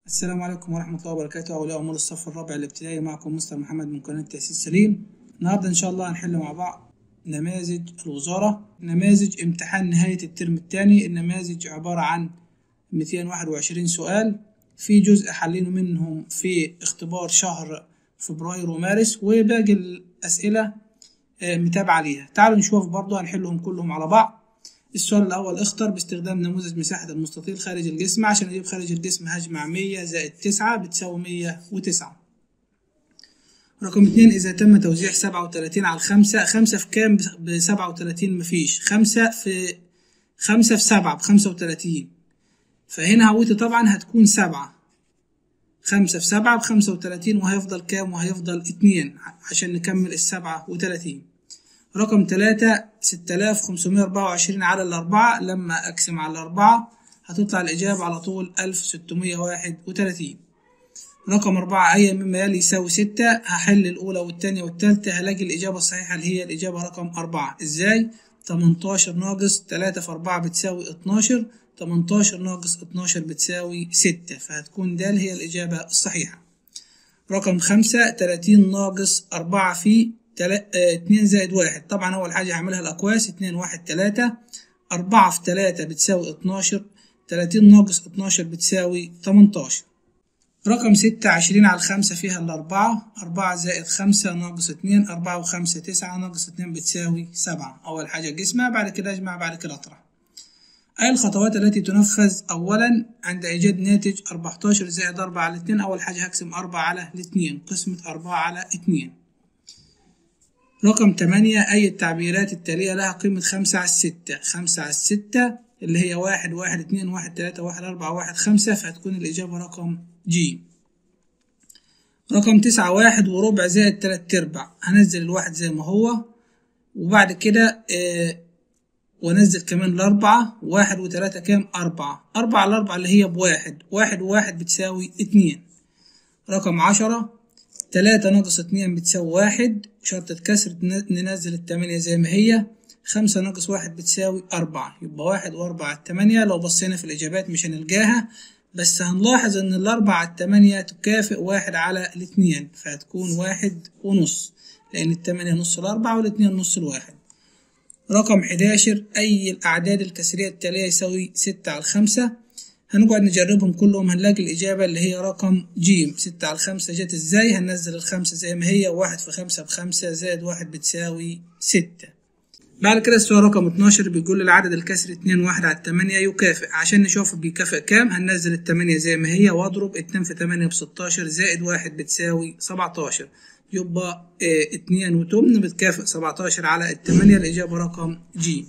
السلام عليكم ورحمة الله وبركاته أولياء أمور الصف الرابع الابتدائي معكم مستر محمد من قناة تأسيس سليم النهاردة إن شاء الله هنحل مع بعض نماذج الوزارة نماذج امتحان نهاية الترم الثاني النماذج عبارة عن 221 سؤال في جزء حلينه منهم في اختبار شهر فبراير ومارس وباقي الأسئلة آه، متابعة ليها تعالوا نشوف برضو هنحلهم كلهم على بعض السؤال الأول اختر باستخدام نموذج مساحة المستطيل خارج الجسم عشان أجيب خارج الجسم هجمع مية زائد تسعة بتساوي مية وتسعة رقم اتنين إذا تم توزيع سبعة وتلاتين على الخمسة خمسة في كام بسبعة وتلاتين مفيش خمسة في خمسة في سبعة بخمسة وتلاتين فهنا هويتي طبعا هتكون سبعة خمسة في سبعة بخمسة وتلاتين وهيفضل كام وهيفضل اتنين عشان نكمل السبعة وتلاتين رقم تلاتة ستة آلاف خمسمية أربعة وعشرين على الأربعة لما أقسم على الأربعة هتطلع الإجابة على طول ألف ستمية واحد وتلاتين رقم أربعة أي مما يلي يساوي ستة هحل الأولى والتانية والتالتة هلاقي الإجابة الصحيحة اللي هي الإجابة رقم أربعة إزاي؟ تمنتاشر ناقص تلاتة في أربعة بتساوي اتناشر تمنتاشر ناقص اتناشر بتساوي ستة فهتكون د هي الإجابة الصحيحة رقم خمسة تلاتين ناقص أربعة في تلا... اه اتنين زائد واحد طبعا أول حاجة هعملها الأقواس اتنين واحد تلاتة أربعة في تلاتة بتساوي اتناشر تلاتين ناقص اتناشر بتساوي تمنتاشر رقم ستة عشرين على الخمسة فيها الأربعة أربعة زائد خمسة ناقص اتنين أربعة وخمسة تسعة ناقص اتنين بتساوي سبعة أول حاجة قسمة بعد كده أجمع بعد كده أطرح أي الخطوات التي تنفذ أولا عند إيجاد ناتج أربعتاشر زائد أربعة على اتنين أول حاجة هقسم أربعة على الاتنين قسمة أربعة على اتنين رقم تمانية أي التعبيرات التالية لها قيمة خمسة على الستة خمسة على الستة اللي هي واحد واحد اتنين واحد تلاتة واحد أربعة واحد خمسة فهتكون الإجابة رقم جي رقم تسعة واحد وربع زائد تلات أرباع هنزل الواحد زي ما هو وبعد كده آه وانزل كمان الأربعة واحد وتلاتة كام أربعة أربعة على أربعة اللي هي بواحد واحد وواحد بتساوي اتنين رقم عشرة تلاتة ناقص اتنين بتساوي واحد شرطة كسر ننزل التمانية زي ما هي خمسة ناقص واحد بتساوي أربعة يبقى واحد وأربعة على التمانية لو بصينا في الإجابات مش هنلقاها بس هنلاحظ إن الأربعة على التمانية تكافئ واحد على الاتنين فهتكون واحد ونص لأن التمانية نص الأربعة والاتنين نص الواحد رقم حداشر أي الأعداد الكسرية التالية يساوي ستة على الخمسة هنقعد نجربهم كلهم هنلاقي الإجابة اللي هي رقم ج ستة على الخمسة جت إزاي هننزل الخمسة زي ما هي واحد في خمسة بخمسة زائد واحد بتساوي ستة بعد كده السؤال رقم 12 بيقول العدد الكسري 2 1 على 8 يكافئ عشان نشوف بيكافئ كام هننزل ال 8 زي ما هي واضرب 2 في 8 ب 16 زائد 1 بتساوي 17 يبقى اه 2 وتمن بتكافئ 17 على ال 8 الإجابة رقم جي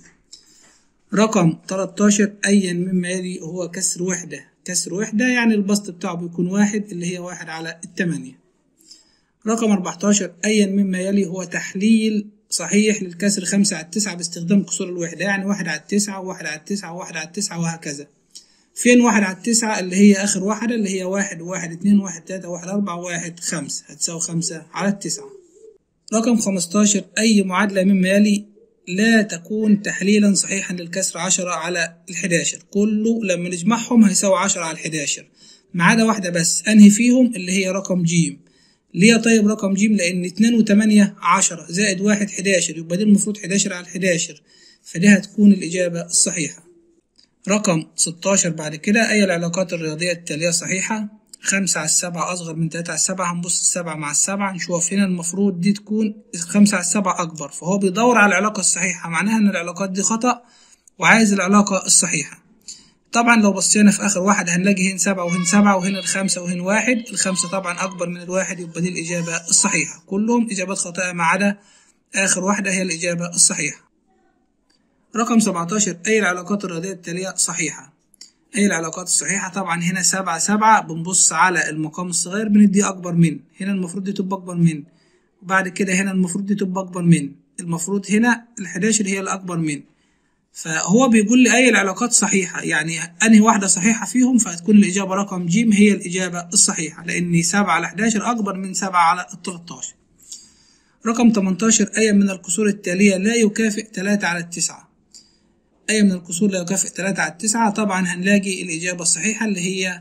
رقم 13 أيا مما يلي هو كسر وحدة كسر وحدة يعني البسط بتاعه بيكون واحد اللي هي واحد على التمانية رقم 14 أيا مما يلي هو تحليل صحيح للكسر خمسة على التسعة باستخدام كسور الوحدة يعني واحد على التسعة وواحد على التسعة وواحد على التسعة وهكذا فين واحد على التسعة اللي هي آخر واحدة اللي هي واحد واحد اتنين واحد تلاتة واحد أربعة واحد خمسة هتساوي خمسة على التسعة رقم خمستاشر أي معادلة مما يلي لا تكون تحليلا صحيحا للكسر عشرة على الحداشر كله لما نجمعهم هيساوي عشرة على الحداشر ما عدا واحدة بس أنهي فيهم اللي هي رقم جيم ليه طيب رقم جيم لأن اتنين وتمانية عشرة زائد واحد حداشر يبقى دي المفروض حداشر على الحداشر فدي هتكون الإجابة الصحيحة رقم ستاشر بعد كده أي العلاقات الرياضية التالية صحيحة خمسة على السبعة أصغر من تلاتة على السبعة هنبص السبعة مع السبعة نشوف هنا المفروض دي تكون خمسة على السبعة أكبر فهو بيدور على العلاقة الصحيحة معناها إن العلاقات دي خطأ وعايز العلاقة الصحيحة طبعا لو بصينا في آخر واحد هنلاقي هنا سبعة وهنا سبعة وهنا الخمسة وهنا واحد الخمسة طبعا أكبر من الواحد يبقى دي الإجابة الصحيحة كلهم إجابات خاطئة ما عدا آخر واحدة هي الإجابة الصحيحة رقم 17 أي العلاقات الرياضية التالية صحيحة أي العلاقات الصحيحة طبعا هنا سبعة سبعة بنبص على المقام الصغير بندي أكبر من هنا المفروض دي تبقى أكبر من وبعد كده هنا المفروض دي تبقى أكبر من المفروض هنا الحداشر هي الأكبر من فهو بيقول لي أي العلاقات صحيحة يعني أنهي واحدة صحيحة فيهم فهتكون الإجابة رقم ج هي الإجابة الصحيحة لأن سبعة على حداشر أكبر من سبعة على التلاتاشر رقم 18 أي من الكسور التالية لا يكافئ تلاتة على التسعة أي من الكسور لا يكافئ تلاتة على التسعة طبعا هنلاقي الإجابة الصحيحة اللي هي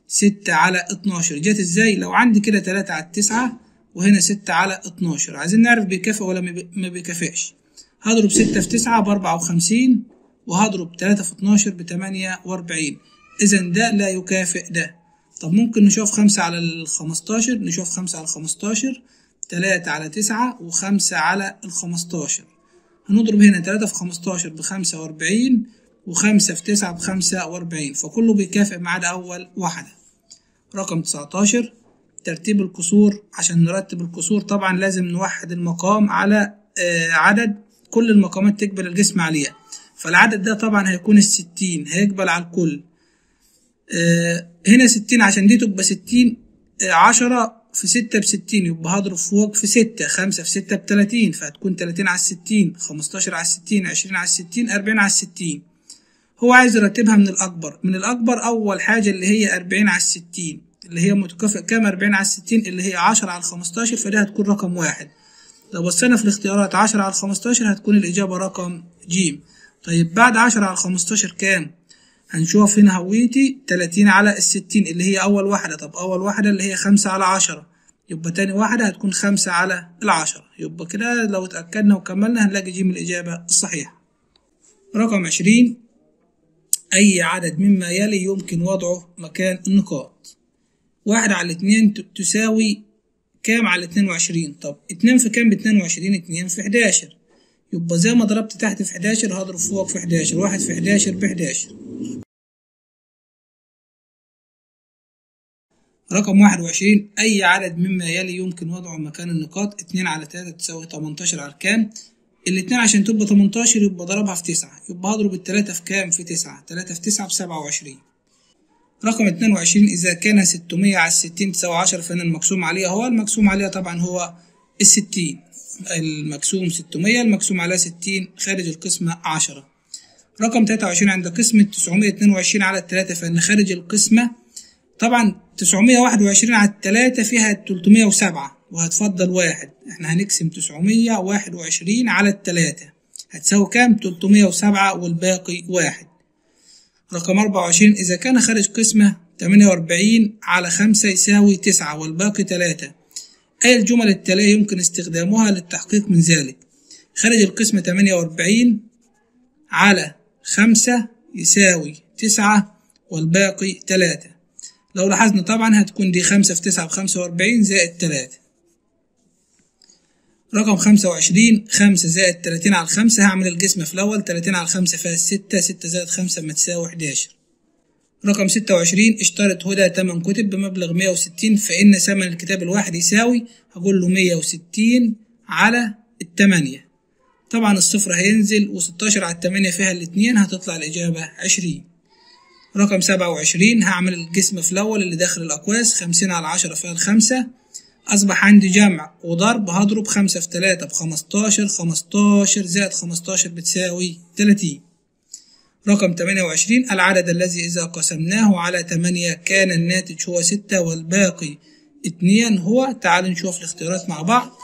ستة على اتناشر جت ازاي لو عندي كده تلاتة على التسعة وهنا ستة على اتناشر عايزين نعرف بيكافئ ولا ما بيكافئش هضرب ستة في تسعة بأربعة وخمسين وهضرب تلاتة في اتناشر بتمانية وأربعين إذا ده لا يكافئ ده طب ممكن نشوف خمسة على الخمستاشر نشوف خمسة على الخمستاشر تلاتة على تسعة وخمسة على الخمستاشر هنضرب هنا تلاتة في خمستاشر بخمسة وأربعين وخمسة في تسعة بخمسة وأربعين فكله بيكافئ ما عدا أول واحدة رقم تسعتاشر ترتيب الكسور عشان نرتب الكسور طبعا لازم نوحد المقام على آه عدد كل المقامات تقبل الجسم عليها فالعدد ده طبعا هيكون الستين هيقبل على الكل آه هنا ستين عشان دي تبقى ستين آه عشرة في ستة بستين يبقى هضرب فوق في ستة خمسة في ستة بتلاتين فهتكون تلاتين على الستين خمستاشر على الستين عشرين على الستين أربعين على الستين هو عايز يرتبها من الأكبر من الأكبر أول حاجة اللي هي أربعين على الستين اللي هي متكافئ كام أربعين على الستين اللي هي عشرة على الخمستاشر فدي هتكون رقم واحد لو بصينا في الاختيارات عشرة على الخمستاشر هتكون الإجابة رقم جيم طيب بعد عشرة على الخمستاشر كام؟ هنشوف هنا هويتي تلاتين على الستين اللي هي أول واحدة طب أول واحدة اللي هي خمسة على عشرة يبقى تاني واحدة هتكون خمسة على العشرة يبقى كده لو اتأكدنا وكملنا هنلاقي جيم الإجابة الصحيحة رقم عشرين أي عدد مما يلي يمكن وضعه مكان النقاط واحد على اتنين تساوي كام على اتنين وعشرين طب اتنين في كام باتنين وعشرين اتنين في حداشر يبقى زي ما ضربت تحت في حداشر هضرب فوق في حداشر واحد في حداشر بحداشر رقم واحد وعشرين أي عدد مما يلي يمكن وضعه مكان النقاط اتنين على تلاتة تساوي تمنتاشر على كام الاتنين عشان تبقى تمنتاشر يبقى ضربها في تسعة يبقى هضرب التلاتة في كام في تسعة تلاتة في تسعة بسبعة وعشرين رقم اتنين وعشرين إذا كان ستمية على الستين تساوي عشرة فإن المقسوم عليها هو المقسوم عليها طبعا هو الستين المقسوم ستمية المقسوم على ستين خارج القسمة عشرة رقم تلاتة وعشرين عند قسمة تسعمية اتنين وعشرين على التلاتة فإن خارج القسمة طبعا تسعمية واحد وعشرين على التلاتة فيها تلتمية وسبعة وهتفضل واحد احنا هنقسم تسعمية واحد وعشرين على التلاتة هتساوي كام تلتمية وسبعة والباقي واحد رقم أربعة وعشرين إذا كان خارج قسمة تمانية وأربعين على خمسة يساوي تسعة والباقي تلاتة أي الجمل التالية يمكن استخدامها للتحقيق من ذلك خارج القسمة تمانية وأربعين على خمسة يساوي تسعة والباقي تلاتة لو لاحظنا طبعا هتكون دي خمسة في تسعة بخمسة وأربعين زائد تلاتة رقم خمسة وعشرين خمسة زائد تلاتين على الخمسة هعمل القسمة في الأول تلاتين على الخمسة فيها ستة ستة زائد خمسة ما تساوي حداشر رقم ستة وعشرين اشترت هدى تمن كتب بمبلغ مية وستين فإن ثمن الكتاب الواحد يساوي هقول له مية وستين على التمانية طبعا الصفر هينزل وستاشر على التمانية فيها الاتنين هتطلع الإجابة عشرين رقم سبعة وعشرين هعمل القسم في الأول اللي داخل الأقواس خمسين على عشرة فيها الخمسة أصبح عندي جمع وضرب هضرب خمسة في تلاتة بخمستاشر خمستاشر زائد خمستاشر بتساوي تلاتين رقم تمانية وعشرين العدد الذي إذا قسمناه على تمانية كان الناتج هو ستة والباقي اتنين هو تعال نشوف الاختيارات مع بعض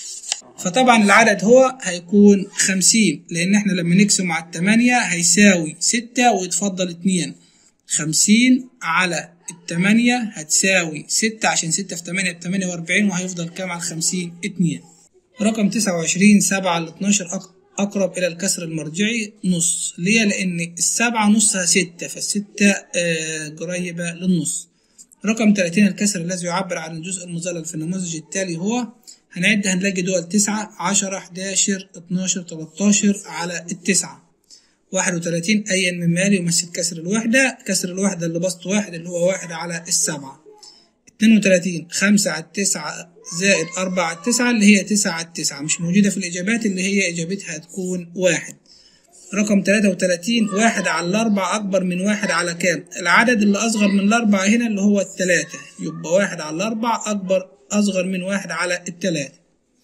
فطبعا العدد هو هيكون خمسين لأن احنا لما نقسم على التمانية هيساوي ستة ويتفضل اتنين خمسين على التمانية هتساوي ستة عشان ستة في تمانية بتمانية وأربعين وهيفضل كام على الخمسين اتنين رقم تسعة وعشرين سبعة على اتناشر أقرب إلى الكسر المرجعي نص ليه لأن السبعة نصها ستة فالستة آه قريبة للنص رقم تلاتين الكسر الذي يعبر عن الجزء المظلل في النموذج التالي هو هنعد هنلاقي دول تسعة عشرة حداشر اتناشر تلاتاشر على التسعة واحد وتلاتين أيا مما يلي يمثل كسر الوحدة كسر الوحدة اللي بسط واحد اللي هو واحد على السبعة اتنين وتلاتين خمسة على التسعة زائد أربعة على التسعة اللي هي تسعة على التسعة مش موجودة في الإجابات اللي هي إجابتها هتكون واحد رقم تلاتة وتلاتين واحد على الأربعة أكبر من واحد على كام العدد اللي أصغر من الأربعة هنا اللي هو التلاتة يبقى واحد على الأربعة أكبر أصغر من واحد على التلاتة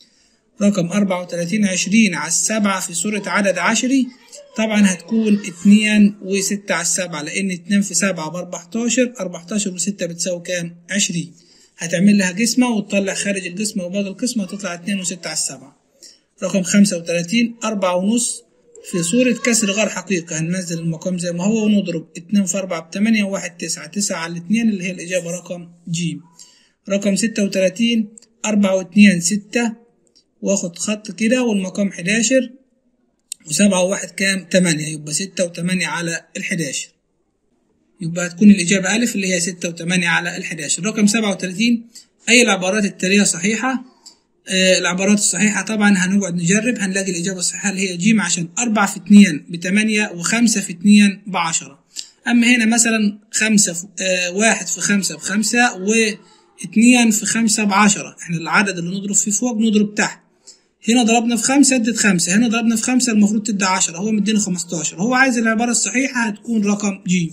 رقم أربعة وتلاتين عشرين على السبعة في صورة عدد عشري طبعا هتكون اتنين وستة على السبعة لأن اتنين في سبعة بأربعتاشر أربعتاشر وستة بتساوي كام؟ عشرين هتعمل لها قسمة وتطلع خارج القسمة وباقي القسمة هتطلع اتنين وستة على السبعة رقم خمسة وتلاتين أربعة ونص في صورة كسر غير حقيقي هننزل المقام زي ما هو ونضرب اتنين في أربعة بتمانية وواحد تسعة تسعة على الاتنين اللي هي الإجابة رقم ج رقم ستة وتلاتين أربعة واتنين ستة واخد خط كده والمقام حداشر وسبعة وواحد كام تمانية يبقى ستة وتمانية على الحداشر يبقى هتكون الإجابة ألف اللي هي ستة وتمانية على الحداشر رقم سبعة وتلاتين أي العبارات التالية صحيحة آه العبارات الصحيحة طبعا هنقعد نجرب هنلاقي الإجابة الصحيحة اللي هي جيم عشان أربعة في اتنين بتمانية وخمسة في اتنين بعشرة أما هنا مثلا خمسة في آه واحد في خمسة بخمسة واتنين في خمسة بعشرة احنا العدد اللي نضرب فيه فوق نضرب تحت هنا ضربنا في خمسة ادت خمسة هنا ضربنا في خمسة المفروض تدي عشرة هو مدينا خمستاشر هو عايز العبارة الصحيحة هتكون رقم جيم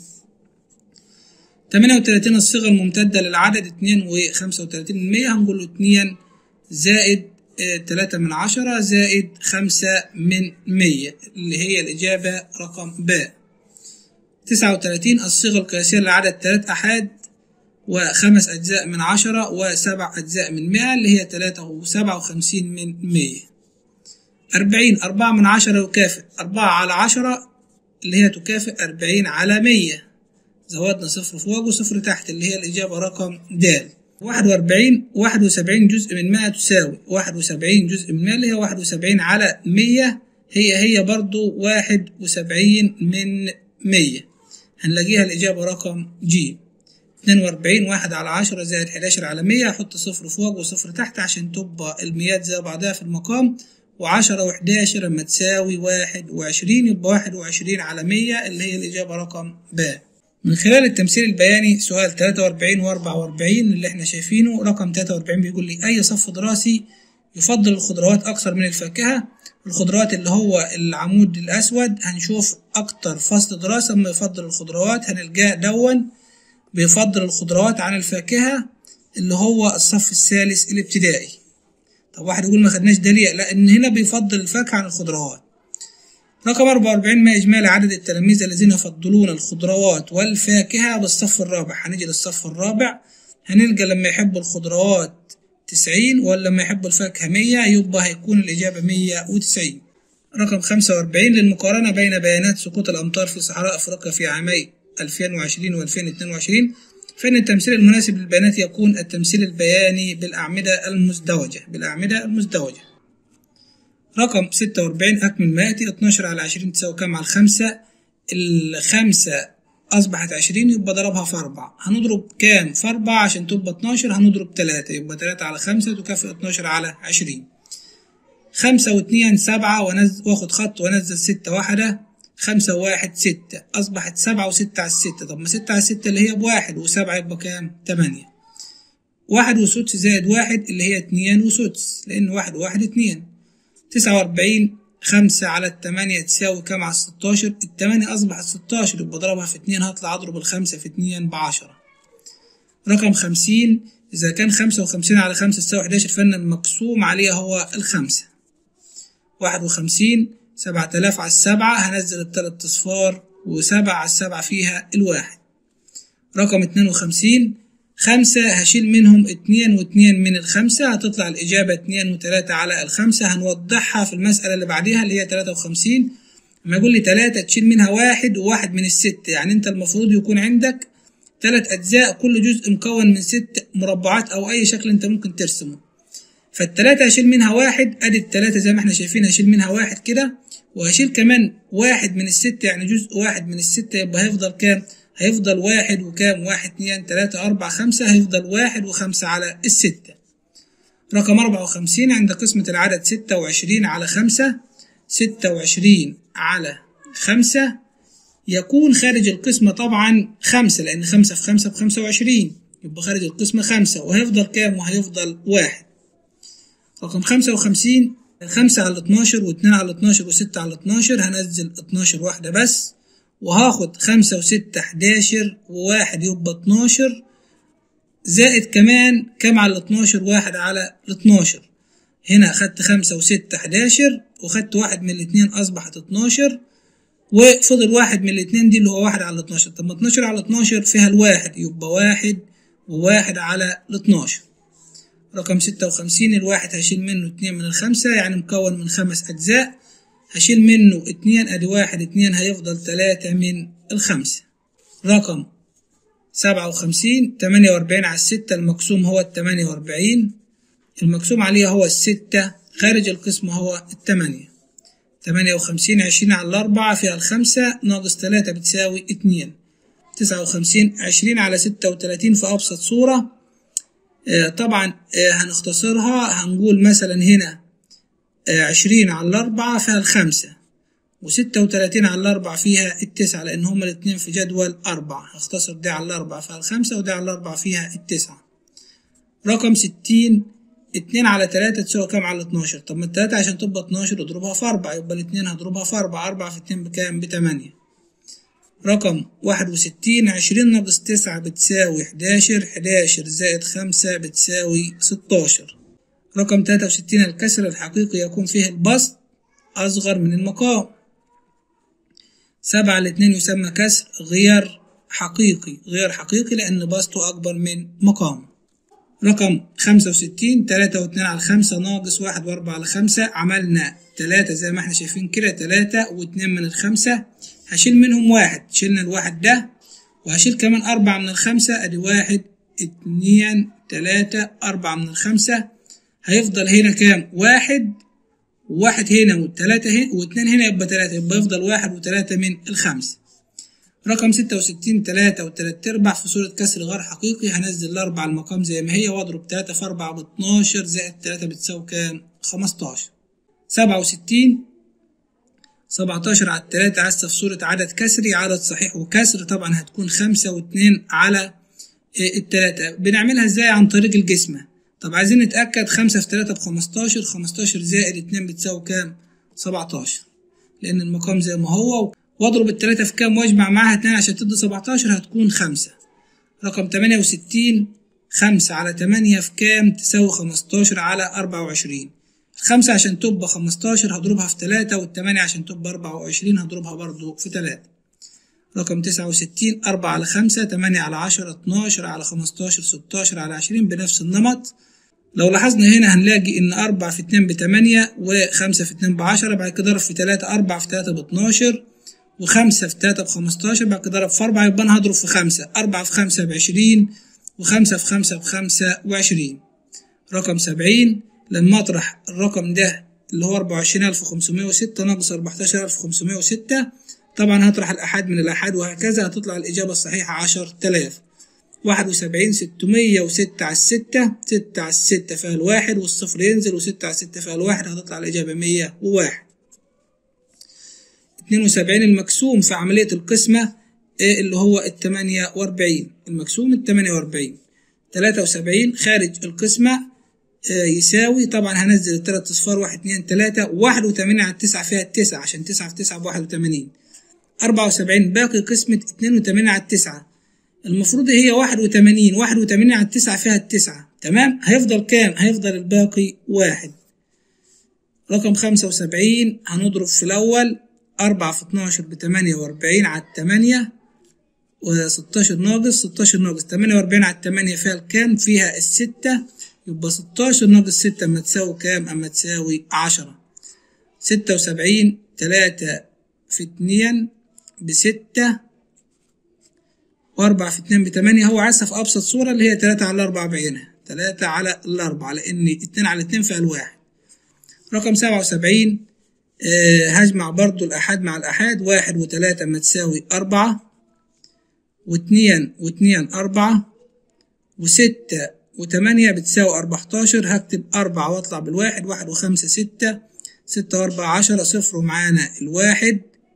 تمانية وتلاتين الصيغة الممتدة للعدد اتنين وخمسة وتلاتين من مية هنقول له اتنين زائد تلاتة من عشرة زائد خمسة من مية اللي هي الإجابة رقم ب تسعة وتلاتين الصيغة القياسية للعدد تلات أحاد وخمس أجزاء من عشرة وسبع أجزاء من مئة اللي هي تلاتة وسبعة وخمسين من مية أربعين أربعة من عشرة يكافئ أربعة على عشرة اللي هي تكافئ أربعين على مية زودنا صفر فوق وصفر تحت اللي هي الإجابة رقم د واحد وأربعين واحد وسبعين جزء من مائة تساوي واحد وسبعين جزء من مائة اللي هي واحد وسبعين على مية هي هي برضو واحد وسبعين من مية هنلاقيها الإجابة رقم ج اتنين وأربعين واحد على عشرة زائد حداشر على مية أحط صفر فوق وصفر تحت عشان تبقى الميات زي بعضها في المقام وعشرة وحداشر لما تساوي واحد وعشرين يبقى واحد وعشرين على مية اللي هي الإجابة رقم ب من خلال التمثيل البياني سؤال 43 و 44 اللي احنا شايفينه رقم 43 بيقول لي أي صف دراسي يفضل الخضروات أكثر من الفاكهة الخضروات اللي هو العمود الأسود هنشوف أكتر فصل دراسة ما يفضل الخضروات هنلقاه دون بيفضل الخضروات عن الفاكهة اللي هو الصف الثالث الابتدائي طب واحد يقول ما خدناش ده ليه لأن هنا بيفضل الفاكهة عن الخضروات رقم 44 ما إجمالي عدد التلاميذ الذين يفضلون الخضروات والفاكهة بالصف الرابع هنيجي للصف الرابع هنلقى لما يحبوا الخضروات تسعين ولا لما يحبوا الفاكهة مية يبقى هيكون الإجابة مية وتسعين رقم خمسة وأربعين للمقارنة بين بيانات سقوط الأمطار في صحراء أفريقيا في عامي 2020 و 2022 فإن التمثيل المناسب للبيانات يكون التمثيل البياني بالأعمدة المزدوجة بالأعمدة المزدوجة رقم ستة وأربعين أكمل ما يأتي اتناشر على عشرين تساوي كام على الخمسة الخمسة أصبحت عشرين يبقى ضربها في أربعة هنضرب كام في أربعة عشان تبقى اتناشر هنضرب تلاتة يبقى تلاتة على خمسة تكافئ اتناشر على عشرين خمسة واتنين سبعة ونزل واخد خط وانزل ستة واحدة خمسة وواحد ستة أصبحت سبعة وستة على الستة طب ما ستة على الستة اللي هي بواحد وسبعة يبقى كام تمانية واحد وسدس زائد واحد اللي هي اتنين وسدس لأن واحد وواحد اتنين تسعة وأربعين خمسة على التمانية تساوي كام على الستاشر التمانية أصبحت ستاشر يبقى ضربها في اتنين هطلع أضرب الخمسة في اتنين بعشرة رقم خمسين إذا كان خمسة وخمسين على خمسة تساوي حداشر فإن المقسوم عليها هو الخمسة واحد وخمسين سبعة آلاف على السبعة هنزل التلات أصفار وسبعة على السبعة فيها الواحد رقم اتنين وخمسين خمسة هشيل منهم اتنين واتنين من الخمسة هتطلع الإجابة اتنين وتلاتة على الخمسة هنوضحها في المسألة اللي بعديها اللي هي تلاتة وخمسين لما يقول لي تلاتة تشيل منها واحد وواحد من الست يعني أنت المفروض يكون عندك تلات أجزاء كل جزء مكون من ست مربعات أو أي شكل أنت ممكن ترسمه فالتلاتة هشيل منها واحد أدي التلاتة زي ما احنا شايفين هشيل منها واحد كده وهشيل كمان واحد من الستة يعني جزء واحد من الستة يبقى هيفضل كام؟ هيفضل واحد وكام واحد اتنين تلاتة أربعة خمسة هيفضل واحد وخمسة على الستة رقم أربعة وخمسين عند قسمة العدد ستة وعشرين على خمسة ستة وعشرين على خمسة يكون خارج القسمة طبعا خمسة لأن خمسة في خمسة بخمسة وعشرين يبقى خارج القسمة خمسة وهيفضل كام وهيفضل واحد رقم خمسة وخمسين خمسة على اتناشر واتنين على اتناشر وستة على اتناشر هنزل اتناشر واحدة بس وهاخد خمسة وستة حداشر وواحد يبقى اتناشر زائد كمان كام على الاتناشر واحد على الاتناشر هنا خدت خمسة وستة حداشر وخدت واحد من الاتنين أصبحت اتناشر وفضل واحد من الاتنين دي اللي هو واحد على الاتناشر طب ما اتناشر على اتناشر فيها الواحد يبقى واحد وواحد على الاتناشر رقم ستة وخمسين الواحد هشيل منه اتنين من الخمسة يعني مكون من خمس أجزاء هشيل منه اتنين ادي واحد اتنين هيفضل تلاتة من الخمسة رقم سبعة وخمسين تمانية وأربعين على الستة المقسوم هو التمانية وأربعين المقسوم عليه هو الستة خارج القسم هو التمانية تمانية وخمسين عشرين على الأربعة فيها الخمسة ناقص تلاتة بتساوي اتنين تسعة وخمسين عشرين على ستة وتلاتين في أبسط صورة آه طبعا آه هنختصرها هنقول مثلا هنا آه عشرين على الأربعة فيها الخمسة وستة وتلاتين على الأربعة فيها التسعة لأن هما الاتنين في جدول أربعة هختصر دي على الأربعة فيها الخمسة ودي على الأربعة فيها التسعة رقم ستين اتنين على تلاتة تساوي كام على اتناشر طب ما التلاتة عشان تبقى اتناشر اضربها في أربعة يبقى الاتنين هضربها في أربعة أربعة في اتنين بكام بتمانية رقم واحد وستين عشرين ناقص تسعة بتساوي حداشر حداشر زائد خمسة بتساوي ستاشر رقم تلاتة وستين الكسر الحقيقي يكون فيه البسط أصغر من المقام سبعة لاتنين يسمى كسر غير حقيقي غير حقيقي لأن بسطه أكبر من مقامه رقم خمسة وستين تلاتة واتنين على خمسة ناقص واحد وأربعة على خمسة عملنا تلاتة زي ما احنا شايفين كده تلاتة واتنين من الخمسة هشيل منهم واحد شيلنا الواحد ده وهشيل كمان أربعة من الخمسة أدي واحد اتنين تلاتة أربعة من الخمسة هيفضل هنا كام واحد وواحد هنا والتلاتة هنا واتنين هنا يبقى تلاتة يبقى يفضل واحد وتلاتة من الخمسة رقم ستة وستين تلاتة وتلات أرباع في صورة كسر غير حقيقي هنزل الأربعة المقام زي ما هي وأضرب تلاتة في أربعة باتناشر زائد تلاتة بتساوي كام؟ خمستاشر سبعة وستين سبعتاشر على التلاتة عايزة في صورة عدد كسري عدد صحيح وكسر طبعا هتكون خمسة واتنين على التلاتة بنعملها ازاي عن طريق الجسمة طب عايزين نتأكد خمسة في تلاتة بخمستاشر خمستاشر زائد اتنين بتساوي كام؟ سبعتاشر لأن المقام زي ما هو واضرب التلاتة في كام واجمع معاها اتنين عشان تدي سبعتاشر هتكون خمسة رقم تمانية وستين خمسة على تمانية في كام تساوي خمستاشر على أربعة وعشرين الخمسة عشان تبقى خمستاشر هضربها في تلاتة والتمانية عشان تبقى أربعة وعشرين هضربها برضو في تلاتة رقم تسعة وستين أربعة على خمسة تمانية على عشرة اتناشر على خمستاشر ستاشر على عشرين بنفس النمط لو لاحظنا هنا هنلاقي إن أربعة في اتنين بتمانية وخمسة في اتنين بعشرة بعد كده ضرب في تلاتة أربعة في تلاتة باتناشر وخمسة في تلاتة بخمستاشر بعد كده ضرب في أربعة يبقى أنا هضرب في خمسة أربعة في خمسة بعشرين وخمسة في خمسة بخمسة وعشرين رقم سبعين لما أطرح الرقم ده اللي هو أربعة وعشرين ألف وخمسمية وستة ناقص أربعتاشر ألف وخمسمية وستة طبعا هطرح الأحاد من الأحاد وهكذا هتطلع الإجابة الصحيحة عشر تلاف واحد وسبعين ستمية وستة على الستة ستة على الستة فيها الواحد والصفر ينزل وستة على الستة فيها الواحد هتطلع الإجابة مية وواحد اتنين وسبعين المقسوم في عملية القسمة اللي هو التمانية وأربعين المقسوم التمانية وأربعين تلاتة وسبعين خارج القسمة يساوي طبعا هنزل التلات اصفار واحد اتنين تلاتة واحد وتمانين على التسعة فيها التسعة عشان تسعة في تسعة بواحد وتمانين أربعة وسبعين باقي قسمة اتنين وتمانين على التسعة المفروض هي واحد وتمانين واحد وتمانين على التسعة فيها التسعة تمام هيفضل كام هيفضل الباقي واحد رقم خمسة وسبعين هنضرب في الأول أربعة في اتناشر بتمانية وأربعين على التمانية وستاشر ناقص ستاشر ناقص تمانية وأربعين على التمانية فيها الكام فيها الستة يبقى ستاشر ناقص ستة أما تساوي كام أما تساوي عشرة ستة وسبعين تلاتة في اتنين بستة وأربعة في اتنين بتمانية هو عايزها في أبسط صورة اللي هي تلاتة على أربعة بعينها تلاتة على الأربعة لأن اتنين على اتنين فيها الواحد رقم سبعة وسبعين أه هجمع برضو الأحاد مع الأحاد واحد وتلاتة أما تساوي أربعة واتنين واتنين أربعة وستة وتمانية بتساوي أربعتاشر هكتب أربعة وأطلع بالواحد واحد وخمسة ستة ستة وأربعة عشرة صفر ومعانا الواحد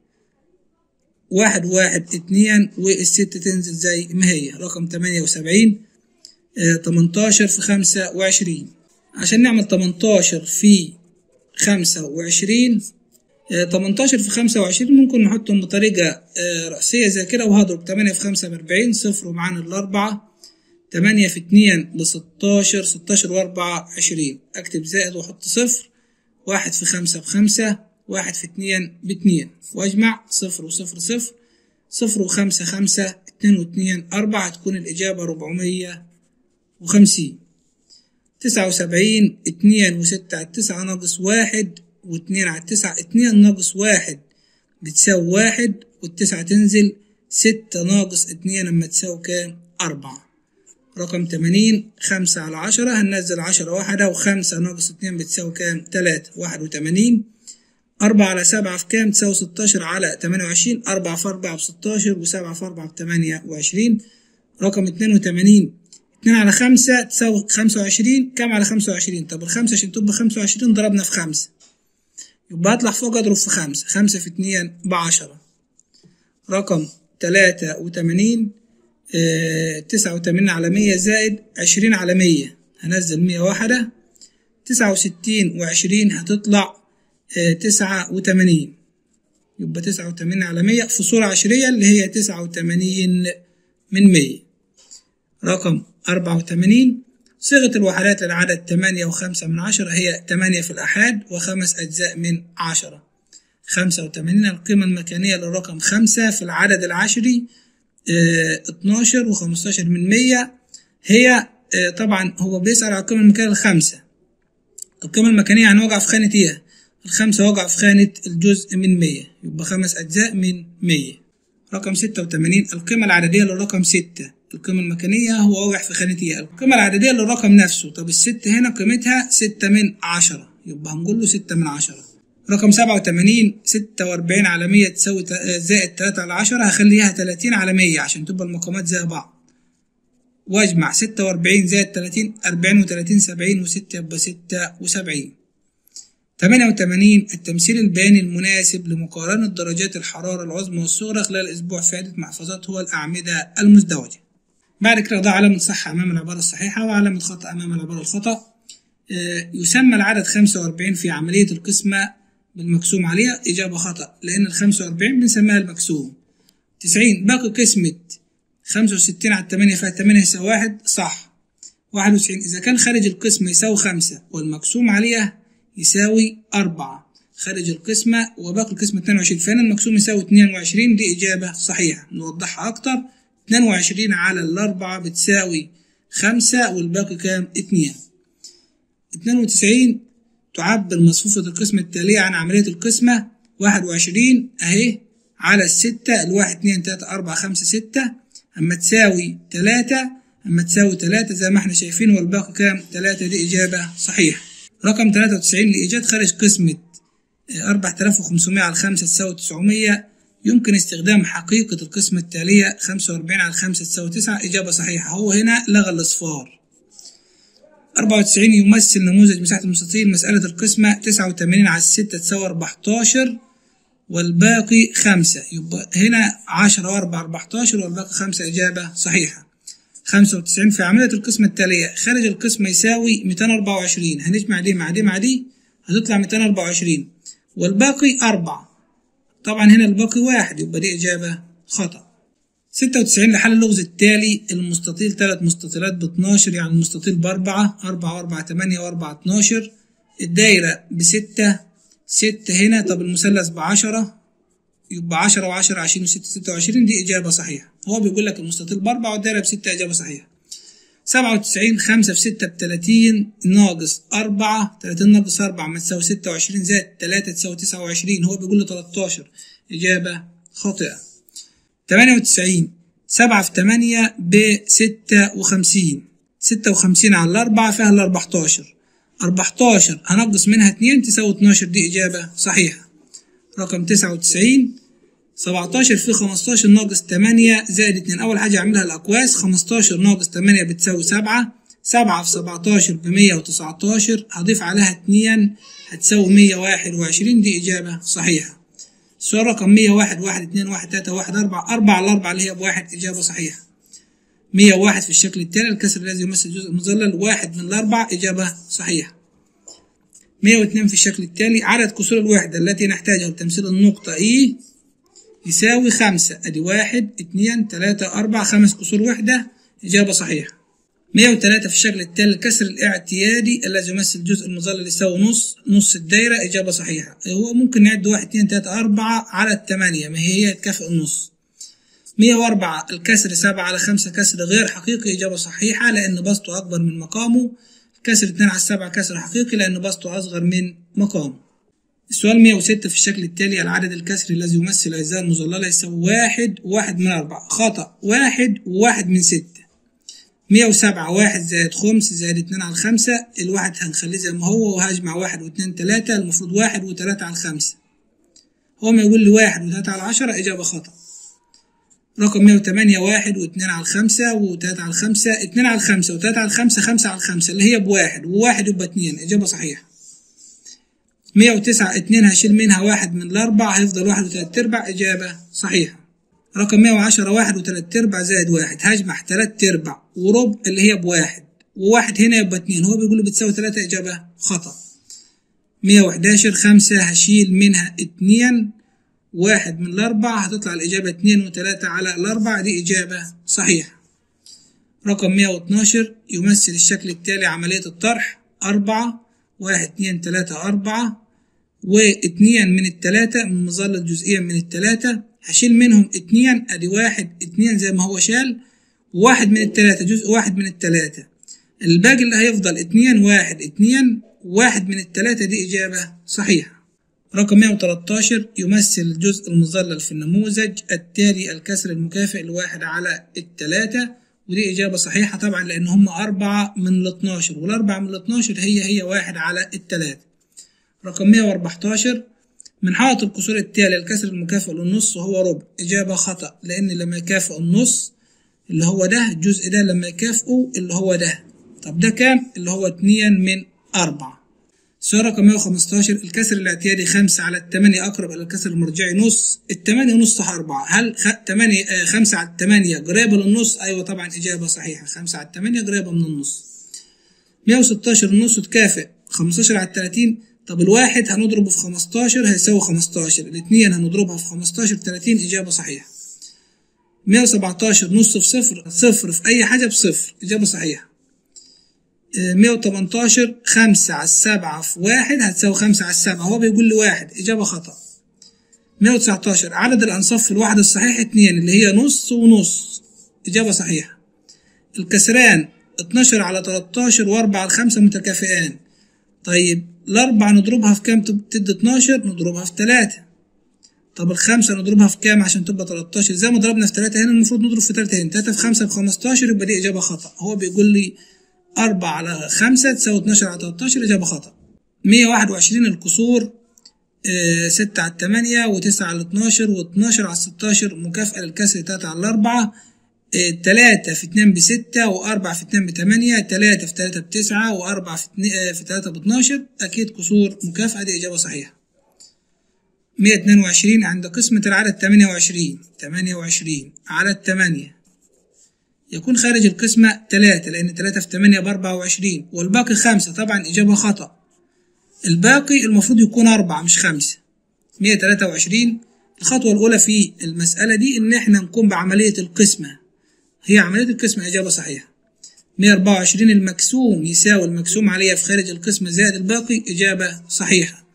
واحد واحد اتنين والستة تنزل زي ما هي رقم تمانية وسبعين تمنتاشر في خمسة وعشرين عشان نعمل تمنتاشر في خمسة وعشرين تمنتاشر في خمسة وعشرين ممكن نحطهم بطريقة رأسية زي كده وهضرب تمانية في خمسة بأربعين صفر ومعانا الأربعة تمانية في اتنين بستاشر ستاشر وأربعة عشرين أكتب زائد وأحط صفر واحد في خمسة بخمسة واحد في اتنين باتنين وأجمع صفر وصفر صفر صفر وخمسة خمسة اتنين واتنين أربعة تكون الإجابة ربعمية وخمسين تسعة وسبعين اتنين وستة على التسعة ناقص واحد واتنين على التسعة اتنين ناقص واحد بتساوي واحد والتسعة تنزل ستة ناقص اتنين اما تساوي كام أربعة رقم تمانين خمسة على عشرة هننزل عشرة واحدة وخمسة ناقص اتنين بتساوي كام تلاتة واحد وتمانين أربعة على سبعة في كام تساوي ستاشر على تمانية وعشرين أربعة في أربعة بستاشر وسبعة في أربعة بتمانية وعشرين رقم اتنين وتمانين اتنين على خمسة تساوي خمسة وعشرين كام على خمسة وعشرين طب الخمسة عشان تبقى خمسة وعشرين ضربنا في خمسة يبقى أطلع فوق أضرب في خمسة خمسة في اتنين بعشرة رقم تلاتة وتمانين تسعة وتمانين على مية زائد عشرين على مية هنزل مية واحدة تسعة وستين وعشرين هتطلع تسعة وتمانين يبقى تسعة وتمانين على مية في صورة عشرية اللي هي تسعة وتمانين من مية رقم أربعة وتمانين صيغة الوحدات للعدد تمانية وخمسة من عشرة هي تمانية في الأحاد وخمس أجزاء من عشرة خمسة وتمانين القيمة المكانية للرقم خمسة في العدد العشري اتناشر وخمستاشر من مية هي اه طبعا هو بيسأل على القيمة المكانية الخمسة القيمة المكانية هنوقع في خانة ايه؟ الخمسة وقع في خانة الجزء من مية يبقى خمس أجزاء من مية رقم ستة وتمانين القيمة العددية للرقم ستة القيمة المكانية هو واقع في خانة ايه؟ القيمة العددية للرقم نفسه طب الست هنا قيمتها ستة من عشرة يبقى هنقول له ستة من عشرة رقم سبعة وتمانين ستة وأربعين على مية تساوي زائد تلاتة على عشرة هخليها تلاتين على مية عشان تبقى المقامات زي بعض واجمع ستة وأربعين زائد تلاتين أربعين وتلاتين سبعين وستة يبقى ستة وسبعين تمانية وتمانين التمثيل البياني المناسب لمقارنة درجات الحرارة العظمى والصغرى خلال أسبوع في عدة محفظات هو الأعمدة المزدوجة بعد كده ضع علامة صح أمام العبارة الصحيحة وعلامة خطأ أمام العبارة الخطأ يسمى العدد خمسة وأربعين في عملية القسمة بالمقسوم عليها إجابة خطأ لأن الخمسة وأربعين بنسميها المقسوم تسعين باقي قسمة خمسة وستين على التمانية فالتمانية يساوي واحد صح واحد وتسعين إذا كان خارج القسمة يساوي خمسة والمقسوم عليها يساوي أربعة خارج القسمة وباقي القسمة اتنين وعشرين فهنا المقسوم يساوي اتنين وعشرين دي إجابة صحيحة نوضحها أكتر اتنين وعشرين على الأربعة بتساوي خمسة والباقي كام اتنين اتنين وتسعين تعبر مصفوفة القسمة التالية عن عملية القسمة واحد وعشرين أهي على الستة الواحد اتنين تلاتة أربعة خمسة ستة أما تساوي تلاتة أما تساوي تلاتة زي ما احنا شايفين والباقي كام تلاتة دي إجابة صحيحة رقم تلاتة وتسعين لإيجاد خارج قسمة أربعة آلاف وخمسمية على خمسة تساوي تسعمية يمكن استخدام حقيقة القسمة التالية خمسة وأربعين على خمسة تساوي تسعة إجابة صحيحة هو هنا لغى الأصفار أربعة وتسعين يمثل نموذج مساحة المستطيل مسألة القسمة تسعة وتمانين على الستة تساوي أربعتاشر والباقي خمسة يبقى هنا عشرة وأربعة أربعتاشر والباقي خمسة إجابة صحيحة خمسة وتسعين في عملية القسمة التالية خارج القسمة يساوي ميتين أربعة وعشرين هنجمع دي مع دي مع دي هتطلع ميتين أربعة وعشرين والباقي أربعة طبعا هنا الباقي واحد يبقى دي إجابة خطأ ستة وتسعين لحل اللغز التالي المستطيل تلات مستطيلات باتناشر يعني المستطيل بأربعة أربعة وأربعة تمانية وأربعة اتناشر الدايرة بستة ستة هنا طب المثلث بعشرة يبقى عشرة وعشرة عشرين وستة ستة وعشرين دي إجابة صحيحة هو بيقول لك المستطيل بأربعة والدايرة بستة إجابة صحيحة سبعة وتسعين خمسة في ستة بتلاتين ناقص أربعة تلاتين ناقص أربعة ما تساوي ستة وعشرين زائد تلاتة تساوي تسعة وعشرين هو بيقول له تلاتاشر إجابة خاطئة تمانية وتسعين سبعة في تمانية بستة وخمسين ستة وخمسين على الأربعة فيها الأربعتاشر أربعتاشر هنقص منها اتنين تساوي اتناشر دي إجابة صحيحة رقم تسعة وتسعين سبعتاشر في خمستاشر ناقص تمانية زائد اتنين أول حاجة أعملها الأقواس خمستاشر ناقص تمانية بتساوي سبعة سبعة في سبعتاشر بمية وتسعتاشر هضيف عليها اتنين هتساوي مية واحد وعشرين دي إجابة صحيحة السؤال رقم مية واحد واحد اتنين واحد تلاتة واحد أربعة أربعة على أربعة اللي هي بواحد إجابة صحيحة مية واحد في الشكل التالي الكسر الذي يمثل الجزء المظلل واحد من الأربعة إجابة صحيحة مية واتنين في الشكل التالي عدد كسور الوحدة التي نحتاجها لتمثيل النقطة إي يساوي خمسة أدي واحد اتنين تلاتة أربعة خمس كسور وحدة إجابة صحيحة مية وتلاتة في الشكل التالي الكسر الاعتيادي الذي يمثل الجزء المظلل يساوي نص نص الدايرة إجابة صحيحة هو ممكن نعد واحد اتنين تلاتة أربعة على التمانية ما هي هي تكافئ النص مية وأربعة الكسر سبعة على خمسة كسر غير حقيقي إجابة صحيحة لأن بسطه أكبر من مقامه كسر اتنين على السبعة كسر حقيقي لأن بسطه أصغر من مقامه السؤال 106 في الشكل التالي العدد الكسري الذي يمثل الأجزاء المظللة يساوي واحد وواحد من أربعة خطأ واحد وواحد من ستة مية وسبعة واحد زائد خمس زائد اتنين على الخمسة الواحد هنخليه زي ما هو وهجمع واحد واتنين تلاتة المفروض واحد وتلاتة على الخمسة هو ما يقول لي واحد وتلاتة على عشرة إجابة خطأ رقم مية وتمانية واحد واتنين على الخمسة وتلاتة على الخمسة اتنين على الخمسة وتلاتة على الخمسة خمسة على الخمسة اللي هي بواحد وواحد يبقى اتنين إجابة صحيحة مية وتسعة اتنين هشيل منها واحد من الأربع هيفضل واحد وتلات أرباع إجابة صحيحة رقم مية وعشرة واحد وتلات أرباع زائد واحد هجمع تلات أرباع وربع اللي هي بواحد وواحد هنا يبقى اتنين هو بيقول لي بتساوي تلاتة إجابة خطأ مية وحداشر خمسة هشيل منها اتنين واحد من الأربع هتطلع الإجابة اتنين وتلاتة على الأربع دي إجابة صحيحة رقم مية واتناشر يمثل الشكل التالي عملية الطرح أربعة واحد اتنين تلاتة أربعة واتنين من التلاتة من مظلة جزئيا من التلاتة هشيل منهم اتنين ادي واحد اتنين زي ما هو شال وواحد من التلاتة جزء واحد من التلاتة الباقي اللي هيفضل اتنين واحد اتنين واحد من التلاتة دي إجابة صحيحة رقم 113 يمثل الجزء المظلل في النموذج التالي الكسر المكافئ لواحد على التلاتة ودي إجابة صحيحة طبعا لأن هم أربعة من الاتناشر والأربعة من الاتناشر هي هي واحد على التلاتة رقم 114 من حائط الكسور التالي الكسر المكافئ للنص هو ربع إجابة خطأ لأن لما يكافئ النص اللي هو ده الجزء ده لما يكافئه اللي هو ده طب ده كام اللي هو اتنين من أربعة سؤال رقم 115 الكسر الاعتيادي خمسة على التمانية أقرب إلى الكسر المرجعي نص التمانية نص أربعة هل خ... تمانية آه خمسة على التمانية قريبة للنص أيوة طبعا إجابة صحيحة خمسة على التمانية قريبة من النص 116 النص تكافئ 15 على التلاتين طب الواحد هنضربه في 15 هيساوي 15 الاثنين هنضربها في 15 30 إجابة صحيحة 117 نص في صفر صفر في أي حاجة بصفر إجابة صحيحة 118 خمسة على السبعة في واحد هتساوي خمسة على السبعة هو بيقول لي واحد إجابة خطأ 119 عدد الأنصاف في الواحد الصحيح اتنين اللي هي نص ونص إجابة صحيحة الكسران 12 على 13 و4 على 5 متكافئان طيب الأربعة نضربها في كام تدي 12 نضربها في 3 طب الخمسة نضربها في كام عشان تبقى 13 زي ما ضربنا في 3 هنا المفروض نضرب في 3 هنا 3 في 5 ب 15 يبقى دي إجابة خطأ هو بيقول لي 4 على 5 تساوي 12 على 13 إجابة خطأ 121 الكسور آه 6 على 8 و9 على 12 و12 على 16 مكافأة للكسر 3 على 4 تلاتة في اتنين بستة وأربعة في اتنين بتمانية تلاتة في تلاتة بتسعة وأربعة في, اتنين في تلاتة باتناشر أكيد كسور مكافأة دي إجابة صحيحة مية اتنين وعشرين عند قسمة العدد تمانية وعشرين تمانية وعشرين على التمانية يكون خارج القسمة تلاتة لأن تلاتة في تمانية بأربعة وعشرين والباقي خمسة طبعا إجابة خطأ الباقي المفروض يكون أربعة مش خمسة مية تلاتة وعشرين الخطوة الأولى في المسألة دي إن إحنا نقوم بعملية القسمة هي عملية القسمة إجابة صحيحة 124 المقسوم يساوي المقسوم عليها في خارج القسمة زائد الباقي إجابة صحيحة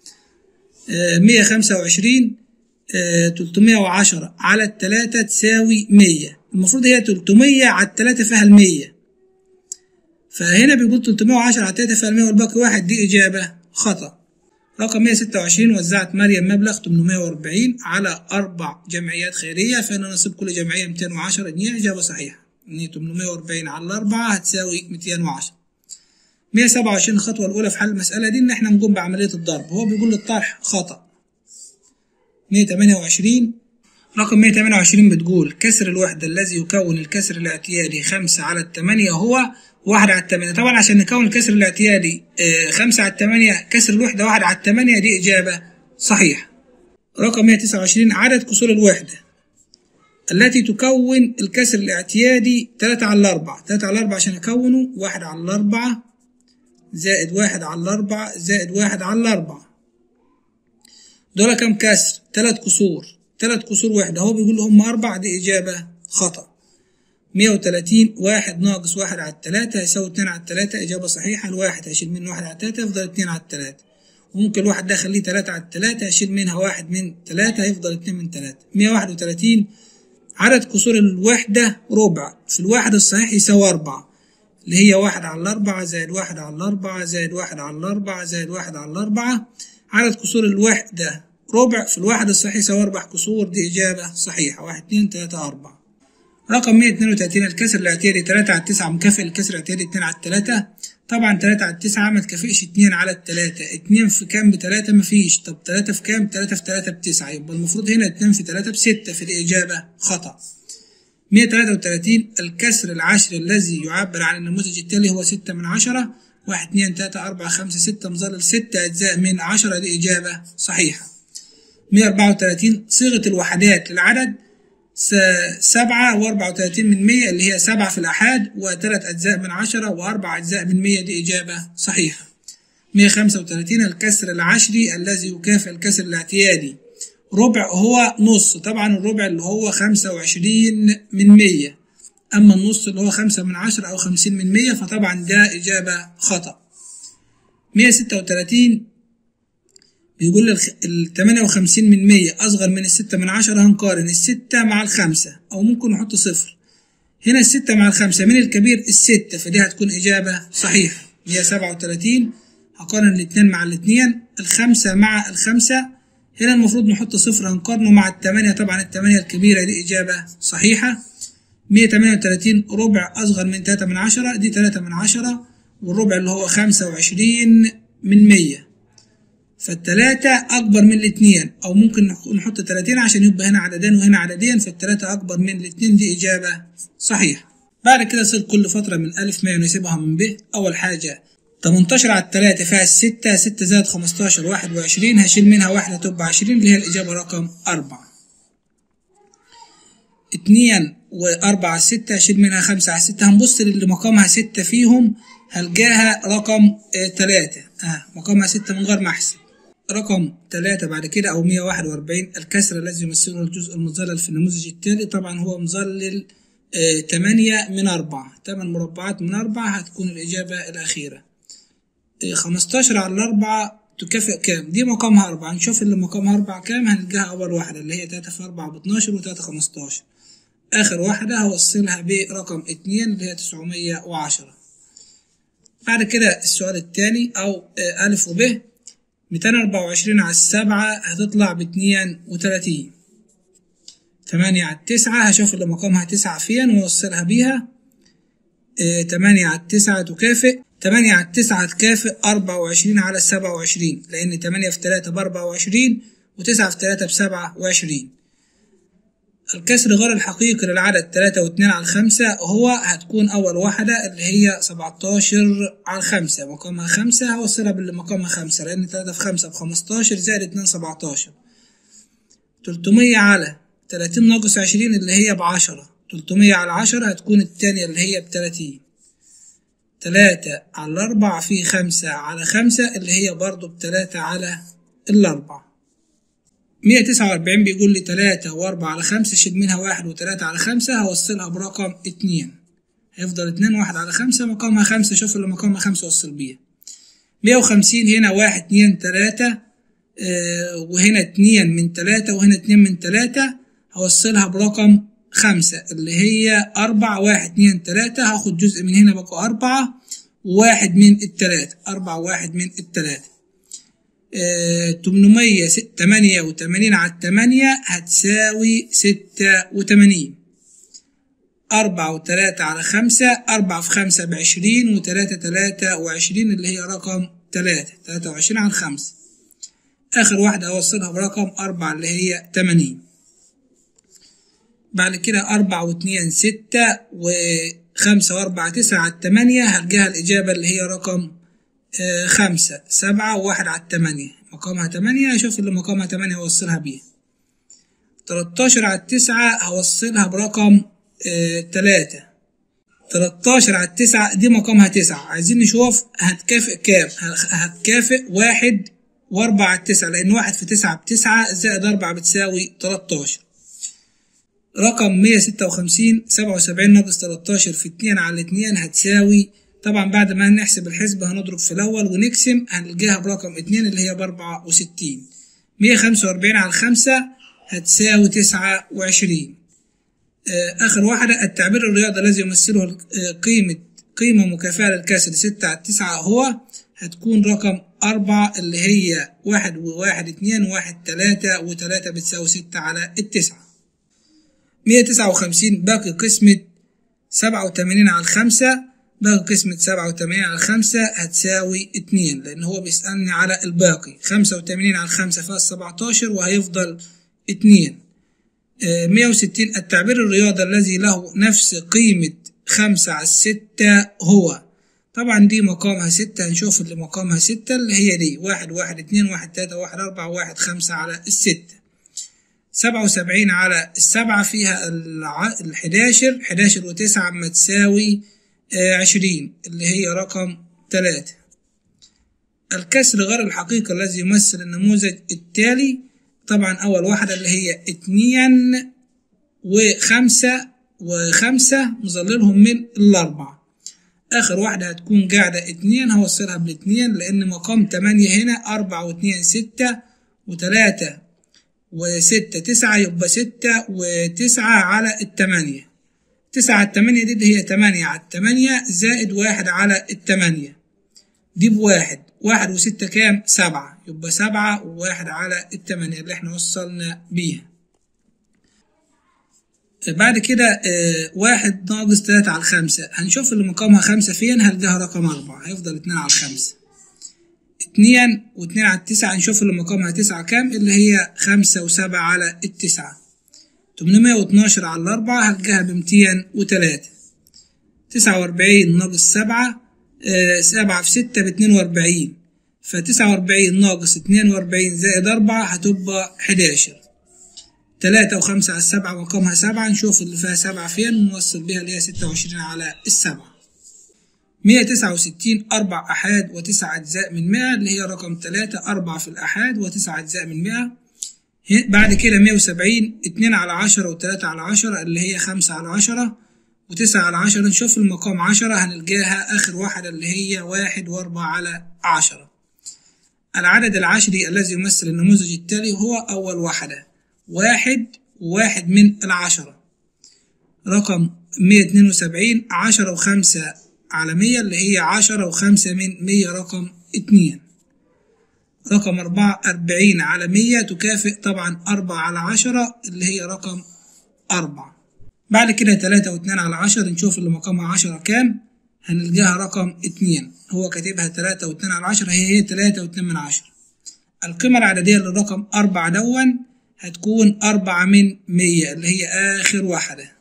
125 310 على التلاتة تساوي 100 المفروض هي 300 على التلاتة فيها المية فهنا بيقول 310 على التلاتة فيها المية والباقي واحد دي إجابة خطأ رقم 126 وزعت مريم مبلغ 840 على أربع جمعيات خيرية فإن نصيب كل جمعية 210 جنيه إجابة صحيحة إن 840 على الأربعة هتساوي 210 127 الخطوة الأولى في حل المسألة دي إن إحنا نقوم بعملية الضرب هو بيقول لي الطرح خطأ 128 رقم 128 بتقول كسر الوحدة الذي يكون الكسر الاعتيادي 5 على الثمانية هو واحد على التمانية طبعا عشان نكون الكسر الاعتيادي خمسة على التمانية كسر الوحدة واحد على التمانية دي إجابة صحيحة رقم 129 عدد كسور الوحدة التي تكون الكسر الاعتيادي تلاتة على الأربعة تلاتة على الأربعة عشان أكونه واحد على الأربعة زائد واحد على الأربعة زائد واحد على الأربعة دول كم كسر تلات كسور تلات كسور وحدة هو بيقول هم أربعة دي إجابة خطأ مية وتلاتين واحد ناقص واحد على التلاتة هيساوي اتنين على التلاتة إجابة صحيحة الواحد هيشيل منه واحد على التلاتة يفضل اتنين على التلاتة وممكن الواحد ده أخليه تلاتة على التلاتة هيشيل منها واحد من تلاتة هيفضل اتنين من تلاتة مية واحد وتلاتين عدد كسور الوحدة ربع في الواحد الصحيح يساوي أربعة اللي هي واحد على الأربعة زائد واحد على الأربعة زائد واحد على الأربعة زائد واحد على الأربعة عدد كسور الوحدة ربع في الواحد الصحيح يساوي أربع كسور دي إجابة صحيحة واحد اتنين تلاتة أربعة رقم 132 الكسر الاعتيادي 3 على 9 مكافئ الكسر الاعتيادي 2 على 3 طبعا 3 على 9 ما تكافئش 2 على 3 2 في كام ب 3 مفيش طب 3 في كام 3 في 3 ب 9 يبقى المفروض هنا 2 في 3 ب 6 في الإجابة خطأ 133 الكسر العشري الذي يعبر عن النموذج التالي هو 6 من 10 1 2 3 4 5 6 مظلل 6 أجزاء من 10 دي إجابة صحيحة 134 صيغة الوحدات للعدد سبعة وأربعة وتلاتين من مية اللي هي سبعة في الآحاد وتلات أجزاء من عشرة وأربع أجزاء من مية دي إجابة صحيحة مية خمسة وتلاتين الكسر العشري الذي يكافئ الكسر الاعتيادي ربع هو نص طبعا الربع اللي هو خمسة وعشرين من مية أما النص اللي هو خمسة من عشرة أو خمسين من مية فطبعا ده إجابة خطأ مية ستة وتلاتين بيقول ال 58 من 100 أصغر من الستة من عشرة هنقارن الستة مع الخمسة أو ممكن نحط صفر هنا الستة مع الخمسة من الكبير الستة فدي هتكون إجابة صحيحة 137 هقارن الاتنين مع الاتنين الخمسة مع الخمسة هنا المفروض نحط صفر هنقارنه مع التمانية طبعا التمانية الكبيرة دي إجابة صحيحة 138 ربع أصغر من تلاتة من عشرة دي تلاتة من عشرة والربع اللي هو خمسة وعشرين من مية فالتلاتة أكبر من الاتنين أو ممكن نحط تلاتين عشان يبقى هنا عددين وهنا عددين فالتلاتة أكبر من الاتنين دي إجابة صحيحة بعد كده صل كل فترة من ألف ما يناسبها من ب أول حاجة 18 على التلاتة فيها الستة ستة زائد خمستاشر واحد وعشرين هشيل منها واحدة تبقى عشرين اللي هي الإجابة رقم أربعة اتنين وأربعة على ستة هشيل منها خمسة على ستة هنبص للي مقامها ستة فيهم هلقاها رقم اه تلاتة اه مقامها ستة من غير ما أحسب رقم تلاتة بعد كده أو مية واحد وأربعين الكسر الذي يمثله الجزء المظلل في النموذج التالي طبعا هو مظلل اه تمانية من أربعة تمن مربعات من أربعة هتكون الإجابة الأخيرة اه خمستاشر على الأربعة تكافئ كام؟ دي مقامها أربعة نشوف اللي مقامها أربعة كام هنلقاها أول واحدة اللي هي تلاتة في أربعة باتناشر وتلاتة خمستاشر آخر واحدة هوصلها برقم اتنين اللي هي تسعمية وعشرة بعد كده السؤال التاني أو ألف وب ميتين أربعة وعشرين على السبعة هتطلع باتنين وتلاتين تمانية على التسعة هشوف اللي مقامها تسعة فين وأوصلها بيها اه تمانية على التسعة تكافئ تمانية على التسعة تكافئ أربعة وعشرين على السبعة وعشرين لأن تمانية في تلاتة بأربعة وعشرين وتسعة في تلاتة بسبعة وعشرين الكسر غير الحقيقي للعدد تلاتة واتنين على الخمسة هو هتكون أول واحدة اللي هي سبعتاشر على الخمسة مقامها خمسة هوصلها باللي مقامها خمسة لأن تلاتة في خمسة بخمستاشر زائد اتنين سبعتاشر تلتمية على تلاتين ناقص عشرين اللي هي بعشرة تلتمية على عشرة هتكون التانية اللي هي بتلاتين تلاتة على الأربعة في خمسة على خمسة اللي هي برضو بتلاتة على الأربعة مية تسعة وأربعين بيقول لي تلاتة وأربعة على خمسة شيل منها واحد وتلاتة على خمسة هوصلها برقم اتنين هيفضل اتنين واحد على خمسة مقامها خمسة شوف اللي مقامها خمسة وصل بيها مية وخمسين هنا واحد اتنين تلاتة اه وهنا اتنين من تلاتة وهنا اتنين من تلاتة هوصلها برقم خمسة اللي هي أربعة واحد اتنين تلاتة هاخد جزء من هنا بقى أربعة وواحد من التلاتة أربعة واحد من التلاتة تمنمية تمانية وتمانين على التمانية هتساوي ستة وتمانين أربعة وتلاتة على خمسة أربعة في خمسة بعشرين وتلاتة تلاتة وعشرين اللي هي رقم تلاتة تلاتة وعشرين على خمسة آخر واحدة أوصلها برقم أربعة اللي هي تمانين بعد كده أربعة واتنين ستة وخمسة وأربعة تسعة على التمانية هلقاها الإجابة اللي هي رقم آه خمسة سبعة وواحد على التمانية مقامها تمانية أشوف اللي مقامها تمانية هوصلها بيها تلاتاشر على التسعة هوصلها برقم آه تلاتة تلاتاشر على التسعة دي مقامها تسعة عايزين نشوف هتكافئ كام هتكافئ واحد وأربعة على التسعة لأن واحد في تسعة بتسعة زائد أربعة بتساوي تلاتاشر رقم مية ستة وخمسين سبعة وسبعين ناقص تلاتاشر في اتنين على اتنين هتساوي طبعا بعد ما نحسب الحسبة هنضرب في الأول ونقسم هنلقاها برقم اتنين اللي هي بأربعة وستين مية خمسة وأربعين على الخمسة هتساوي تسعة وعشرين آخر واحدة التعبير الرياضي الذي يمثله قيمة قيمة مكافأة للكسر ستة على تسعة هو هتكون رقم أربعة اللي هي واحد وواحد اتنين وواحد تلاتة وتلاتة بتساوي ستة على التسعة مية تسعة وخمسين باقي قسمة سبعة وتمانين على الخمسة باقي قسمة سبعة وتمانين على الخمسة هتساوي اتنين لأن هو بيسألني على الباقي خمسة وتمانين على الخمسة فيها سبعتاشر وهيفضل اتنين مية وستين التعبير الرياضي الذي له نفس قيمة خمسة على الستة هو طبعا دي مقامها ستة هنشوف اللي مقامها ستة اللي هي دي واحد واحد اتنين واحد تلاتة واحد أربعة واحد خمسة على الستة سبعة وسبعين على السبعة فيها الحداشر حداشر وتسعة أما تساوي عشرين اللي هي رقم تلاتة الكسر غير الحقيقي الذي يمثل النموذج التالي طبعا أول واحدة اللي هي اتنين وخمسة وخمسة مظللهم من الأربعة آخر واحدة هتكون قاعدة اتنين هوصلها بالاتنين لأن مقام تمانية هنا أربعة واتنين ستة وتلاتة وستة تسعة يبقى ستة وتسعة على التمانية تسعة على التمانية دي اللي هي تمانية على التمانية زائد واحد على التمانية دي بواحد واحد وستة كام سبعة يبقى سبعة وواحد على التمانية اللي احنا وصلنا بيها بعد كده اه واحد ناقص تلاتة على الخمسة هنشوف اللي مقامها خمسة فين هلقاها رقم أربعة هيفضل اتنين على الخمسة اتنين واتنين على التسعة هنشوف اللي مقامها تسعة كام اللي هي خمسة وسبعة على التسعة تمنمية واتناشر على الأربعة هلقاها بمتين وتلاتة تسعة وأربعين ناقص سبعة اه سبعة في ستة باتنين وأربعين فتسعة وأربعين ناقص اتنين وأربعين زائد أربعة هتبقى حداشر تلاتة وخمسة على السبعة مقامها سبعة نشوف اللي فيها سبعة فين ونوصل بيها اللي هي ستة وعشرين على السبعة مية تسعة وستين أربع أحاد وتسع أجزاء من مئة اللي هي رقم تلاتة أربعة في الأحاد وتسع أجزاء من مئة بعد كده مية وسبعين اتنين على عشرة وتلاتة على عشرة اللي هي خمسة على عشرة وتسعة على عشرة نشوف المقام عشرة هنلقاها آخر واحدة اللي هي واحد وأربعة على عشرة العدد العشري الذي يمثل النموذج التالي هو أول واحدة واحد وواحد من العشرة رقم مية اتنين وسبعين عشرة وخمسة على مية اللي هي عشرة وخمسة من مية رقم اتنين رقم أربعة أربعين على مية تكافئ طبعا أربعة على عشرة اللي هي رقم أربعة بعد كده تلاتة واتنين على عشرة نشوف اللي مقامها عشرة كام هنلقاها رقم اتنين هو كاتبها تلاتة واتنين على عشرة هي هي تلاتة واتنين من عشرة القيمة العددية للرقم أربعة دون هتكون أربعة من مية اللي هي آخر واحدة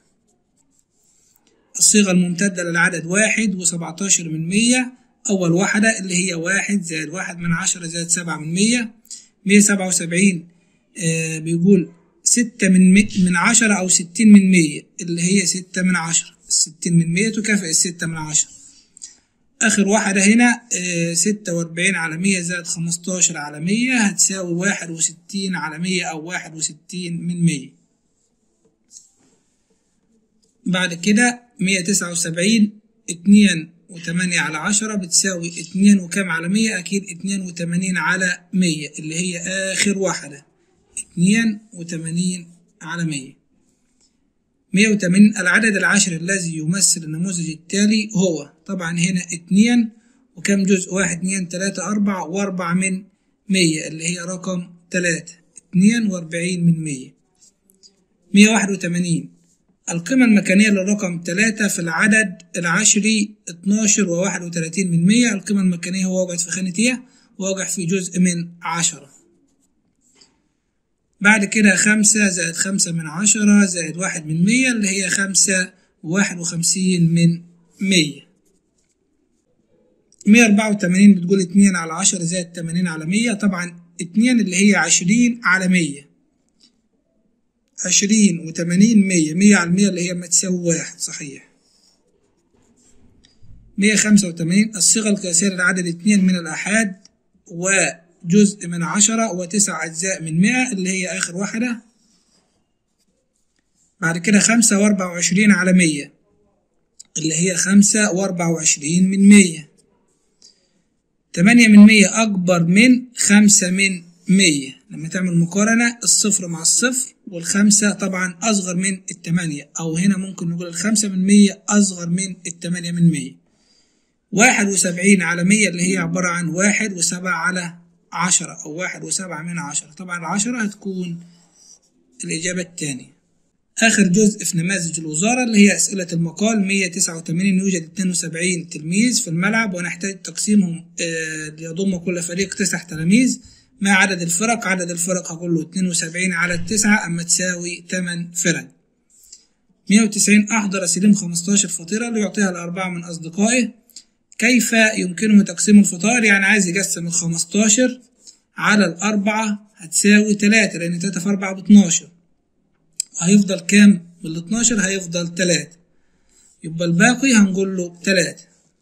الصيغة الممتدة للعدد واحد وسبعتاشر من مية أول واحدة اللي هي واحد زائد واحد من عشرة زائد سبعة من مية مية سبعة وسبعين آه بيقول ستة من مي من عشرة أو ستين من مية اللي هي ستة من عشرة الستين من مية تكافئ الستة من عشرة آخر واحدة هنا آه ستة وأربعين على مية زائد خمستاشر على مية هتساوي واحد وستين على مية أو واحد وستين من مية بعد كده مية تسعة وسبعين اتنين وتمانية على عشرة بتساوي اتنين وكام على مية أكيد اتنين وتمانين على مية اللي هي آخر واحدة اتنين وتمانين على مية مية وتمانين العدد العشري الذي يمثل النموذج التالي هو طبعا هنا اتنين وكم جزء واحد اتنين تلاتة أربعة وأربعة من مية اللي هي رقم تلاتة اتنين وأربعين من مية مية واحد وتمانين القيمة المكانية للرقم تلاتة في العدد العشري اتناشر وواحد وتلاتين من مية القيمة المكانية هو واقع في خانة ايه واقع في جزء من عشرة بعد كده خمسة زائد خمسة من عشرة زائد واحد من مية اللي هي خمسة وواحد وخمسين من مية مية أربعة وتمانين بتقول اتنين على عشرة زائد تمانين على مية طبعا اتنين اللي هي عشرين على مية عشرين وتمانين مية مية على المية اللي هي ما تساوي واحد صحيح مية خمسة وتمانين الصيغة القياسية للعدد اتنين من الآحاد وجزء من عشرة وتسع أجزاء من مئة اللي هي آخر واحدة بعد كده خمسة وأربعة وعشرين على مية اللي هي خمسة وأربعة وعشرين من مية تمانية من مية أكبر من خمسة من مية لما تعمل مقارنة الصفر مع الصفر والخمسة طبعا أصغر من التمانية أو هنا ممكن نقول الخمسة من مية أصغر من التمانية من مية واحد وسبعين على مية اللي هي عبارة عن واحد وسبعة على عشرة أو واحد وسبعة من عشرة طبعا العشرة هتكون الإجابة التانية آخر جزء في نماذج الوزارة اللي هي أسئلة المقال 189 يوجد 72 تلميذ في الملعب ونحتاج تقسيمهم ليضم كل فريق تسع تلاميذ ما عدد الفرق عدد الفرق هقول له 72 على التسعة أما تساوي 8 فرق 190 أحضر سليم 15 فطيرة ليعطيها لأربعة من أصدقائه كيف يمكنه تقسيم الفطار يعني عايز يقسم ال 15 على الأربعة هتساوي 3 لأن 3 في 4 ب 12 هيفضل كام من ال 12 هيفضل 3 يبقى الباقي هنقول له 3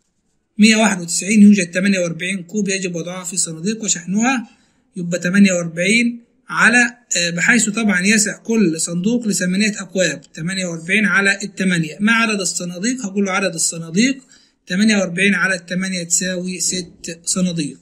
191 يوجد 48 كوب يجب وضعها في صناديق وشحنها يبقى 48 على بحيث طبعا يسع كل صندوق لثمانية أكواب 48 على الثمانية ما عدد الصناديق هقول له عدد الصناديق 48 على الثمانية تساوي 6 صناديق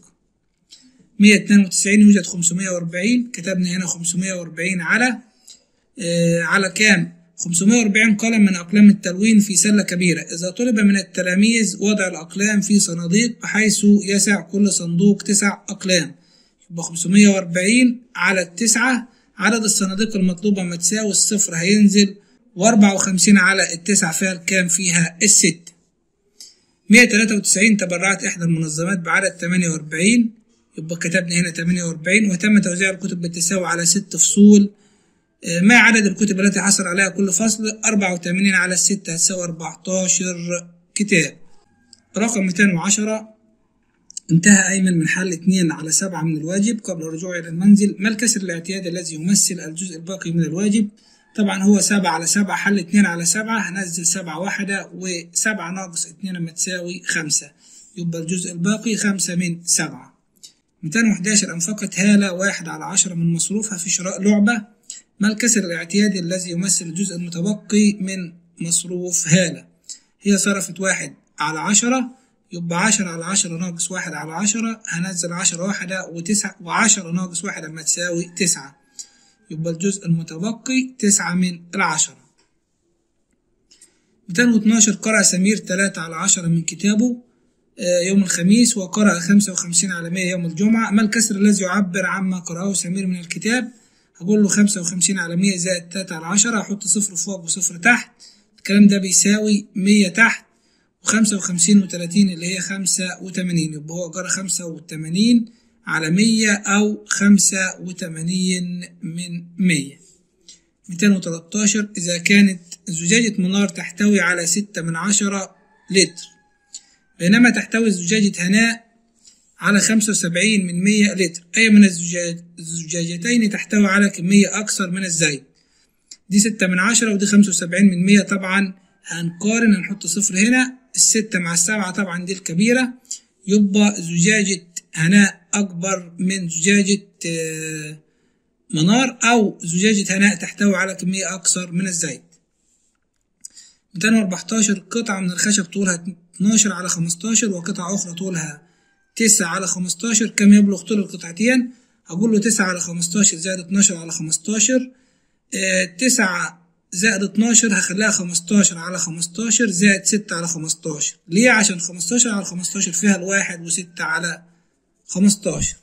192 يوجد 540 كتبنا هنا 540 على آه على كام 540 قلم من أقلام التلوين في سلة كبيرة إذا طلب من التلاميذ وضع الأقلام في صناديق بحيث يسع كل صندوق تسع أقلام يبقى 540 على التسعة عدد الصناديق المطلوبة ما تساوي الصفر هينزل وأربعة وخمسين على التسعة فيها الكام فيها الست مية تلاتة وتسعين تبرعت إحدى المنظمات بعدد تمانية وأربعين يبقى كتبنا هنا تمانية وأربعين وتم توزيع الكتب بالتساوي على ست فصول ما عدد الكتب التي حصل عليها كل فصل أربعة وتمانين على الستة هتساوي أربعتاشر كتاب رقم ميتين وعشرة انتهى أيمن من حل اتنين على سبعة من الواجب قبل الرجوع إلى المنزل ما الكسر الاعتيادي الذي يمثل الجزء الباقي من الواجب طبعا هو سبعة على سبعة حل اتنين على سبعة هنزل سبعة واحدة وسبعة ناقص اتنين لما تساوي خمسة يبقى الجزء الباقي خمسة من سبعة ميتين وحداشر أنفقت هالة واحد على عشرة من مصروفها في شراء لعبة ما الكسر الاعتيادي الذي يمثل الجزء المتبقي من مصروف هالة هي صرفت واحد على عشرة يبقى عشرة على عشرة ناقص واحد على عشرة هنزل عشرة واحدة وتسعة وعشرة ناقص واحد لما تساوي تسعة يبقى الجزء المتبقي تسعة من العشرة ميتين واتناشر قرأ سمير تلاتة على عشرة من كتابه يوم الخميس وقرأ خمسة وخمسين على مية يوم الجمعة ما الكسر الذي يعبر عما قرأه سمير من الكتاب هقول له خمسة وخمسين على مية زائد تلاتة على عشرة هحط صفر فوق وصفر تحت الكلام ده بيساوي مية تحت وخمسة وخمسين وتلاتين اللي هي خمسة وتمانين يبقى هو جرى خمسة وتمانين على مية أو خمسة وتمانين من مية ميتين وتلاتاشر إذا كانت زجاجة منار تحتوي على ستة من عشرة لتر بينما تحتوي زجاجة هناء على خمسة وسبعين من مية لتر أي من الزجاج الزجاجتين تحتوي على كمية أكثر من الزيت دي ستة من عشرة ودي خمسة وسبعين من مية طبعا هنقارن هنحط صفر هنا الستة مع السبعة طبعا دي الكبيرة يبقى زجاجة هناء أكبر من زجاجة منار أو زجاجة هناء تحتوي على كمية أكثر من الزيت 214 قطعة من الخشب طولها 12 على 15 وقطعة أخرى طولها 9 على 15 كم يبلغ طول القطعتين هقول له 9 على 15 زائد 12 على 15 9 زائد 12 هخليها 15 على 15 زائد 6 على 15 ليه عشان 15 على 15 فيها الواحد وستة على 15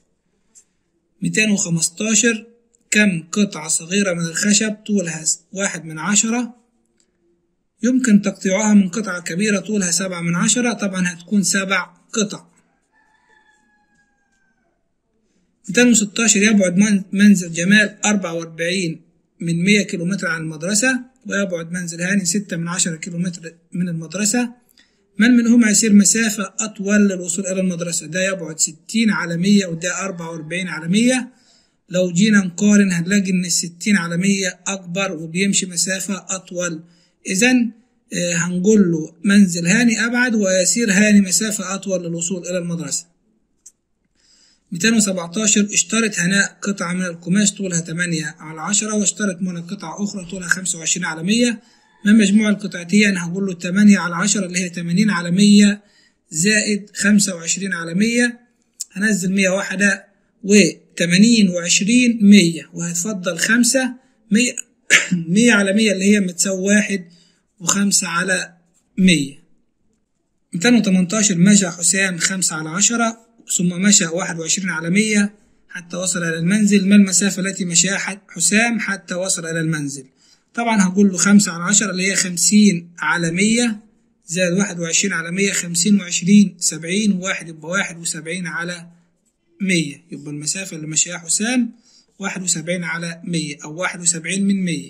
215 كم قطعة صغيرة من الخشب طولها واحد من عشرة يمكن تقطيعها من قطعة كبيرة طولها سبعة من عشرة طبعا هتكون سبع قطع 216 يبعد منزل جمال 44 من 100 كيلومتر عن المدرسة ويبعد منزل هاني 6 من 10 كيلومتر من المدرسة من منهما يسير مسافة أطول للوصول إلى المدرسة ده يبعد 60 على 100 وده 44 على 100 لو جينا نقارن هنلاقي إن الستين على 100 أكبر وبيمشي مسافة أطول إذا هنقول له منزل هاني أبعد ويسير هاني مسافة أطول للوصول إلى المدرسة 217 اشترت هناء قطعة من القماش طولها 8 على 10 واشترت منى قطعة أخرى طولها 25 على 100 ما مجموع القطعتين هقول له 8 على 10 اللي هي 80 على 100 زائد 25 على 100 هنزل 100 واحدة و 80 و20 100 وهتفضل 5 100 100 على 100 اللي هي بتساوي واحد وخمسة على 100 218 مشى حسام خمسة على عشرة ثم مشى واحد وعشرين على مية حتى وصل إلى المنزل ما المسافة التي مشاها حسام حتى وصل إلى المنزل طبعا هقول له خمسة على عشرة اللي هي خمسين على مية زائد واحد وعشرين على مية خمسين وعشرين سبعين وواحد يبقى واحد وسبعين على مية يبقى المسافة اللي مشاها حسام واحد وسبعين على مية أو واحد وسبعين من مية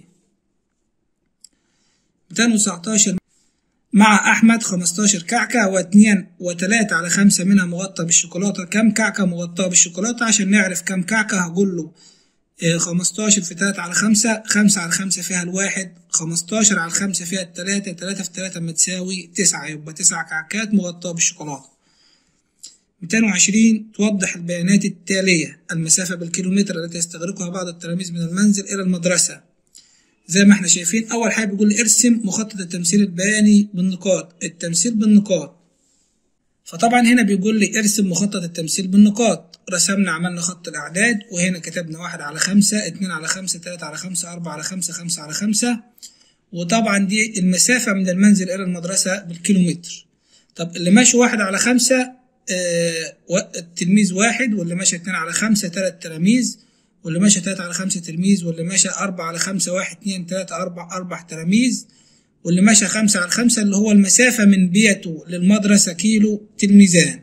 ميتين وتسعتاشر مع أحمد خمستاشر كعكة واتنين وتلاتة على خمسة منها مغطى بالشوكولاتة كم كعكة مغطاة بالشوكولاتة عشان نعرف كم كعكة هقول له خمستاشر في تلاتة على خمسة خمسة على خمسة فيها الواحد خمستاشر على خمسة فيها التلاتة تلاتة في تلاتة ما تساوي تسعة يبقى تسع كعكات مغطاة بالشوكولاتة ميتين وعشرين توضح البيانات التالية المسافة بالكيلومتر التي يستغرقها بعض التلاميذ من المنزل إلى المدرسة زي ما احنا شايفين أول حاجة بيقول لي ارسم مخطط التمثيل البياني بالنقاط التمثيل بالنقاط فطبعا هنا بيقول لي ارسم مخطط التمثيل بالنقاط رسمنا عملنا خط الأعداد وهنا كتبنا واحد على خمسة اتنين على خمسة تلاتة على خمسة أربعة على خمسة خمسة على خمسة وطبعا دي المسافة من المنزل إلى المدرسة بالكيلومتر طب اللي ماشي واحد على خمسة آه التلميذ واحد واللي ماشي اتنين على خمسة تلات تلاميذ واللي ماشي تلاتة على خمسة تلميذ واللي ماشي أربعة على خمسة واحد اتنين تلاتة أربع أربع تلاميذ واللي ماشي خمسة على خمسة اللي هو المسافة من بيته للمدرسة كيلو تلميذان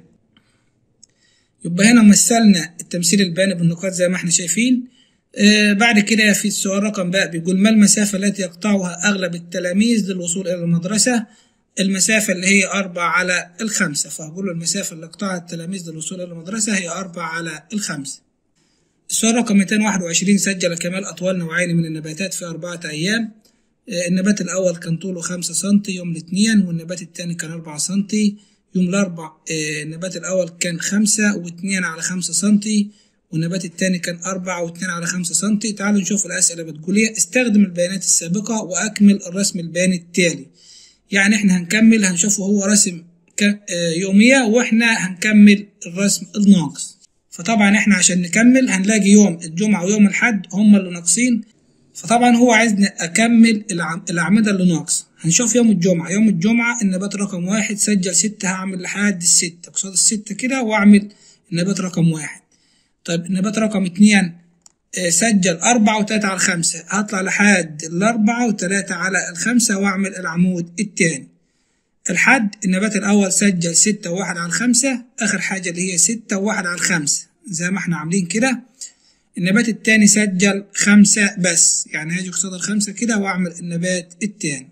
يبقى هنا مثلنا التمثيل البياني بالنقاط زي ما احنا شايفين آه بعد كده في السؤال رقم باء بيقول ما المسافة التي يقطعها أغلب التلاميذ للوصول إلى المدرسة المسافة اللي هي أربعة على الخمسة فهقول له المسافة اللي قطعها التلاميذ للوصول إلى المدرسة هي أربعة على الخمسة السؤال رقم 221 سجل كمال أطوال نوعين من النباتات في أربعة أيام النبات الأول كان طوله خمسة سنتي يوم الاثنين والنبات الثاني كان أربعة سنتي يوم الأربع النبات الأول كان خمسة واتنين على خمسة سنتي والنبات الثاني كان أربعة واتنين على خمسة سنتي تعالوا نشوف الأسئلة بتقول إيه استخدم البيانات السابقة وأكمل الرسم البياني التالي يعني إحنا هنكمل هنشوفه هو رسم يومية وإحنا هنكمل الرسم الناقص فطبعا إحنا عشان نكمل هنلاقي يوم الجمعة ويوم الحد هما اللي ناقصين فطبعا هو عايزني أكمل الأعمدة اللي ناقصة هنشوف يوم الجمعة يوم الجمعة النبات رقم واحد سجل ستة هعمل لحد الستة قصاد الستة كده وأعمل النبات رقم واحد طيب النبات رقم اتنين سجل أربعة وتلاتة على خمسة هطلع لحد الأربعة وتلاتة على الخمسة وأعمل العمود التاني الحد النبات الأول سجل ستة وواحد على الخمسة آخر حاجة اللي هي ستة وواحد على الخمسة زي ما احنا عاملين كده النبات التاني سجل خمسة بس يعني هاجي قصاد الخمسة كده وأعمل النبات التاني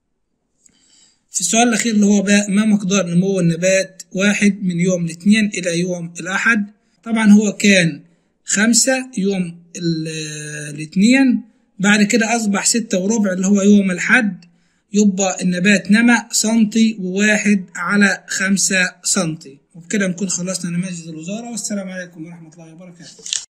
في السؤال الأخير اللي هو بقى ما مقدار نمو النبات واحد من يوم الاثنين إلى يوم الأحد طبعا هو كان خمسة يوم الاثنين بعد كده أصبح ستة وربع اللي هو يوم الحد يبقى النبات نما سنتي وواحد على خمسة سنتي وبكده نكون خلصنا نماذج الوزارة والسلام عليكم ورحمة الله وبركاته